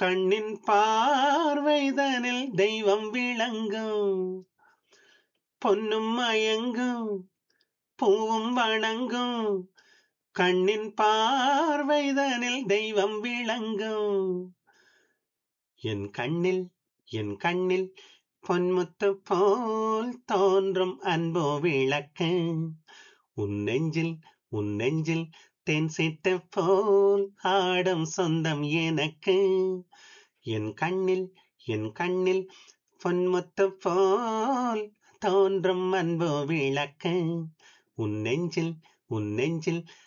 கண்ணின் பார்வைதனில் தெய்வம் விளங்கும் பொன்னும் மயங்கும் பூவும் வணங்கும் கண்ணின் பார்வைதனில் தெய்வம் விளங்கும் என் கண்ணில் என் கண்ணில் பொன்முத்து போல் தோன்றும் அன்போ விளக்கு உன் நெஞ்சில் உன் நெஞ்சில் தென் சிட்டு போல் ஆடும் சொந்தம் எனக்கு என் கண்ணில் என் கண்ணில் பொன்முத்து போல் தோன்றும் அன்போ விளக்கு உன் நெஞ்சில் உன் நெஞ்சில்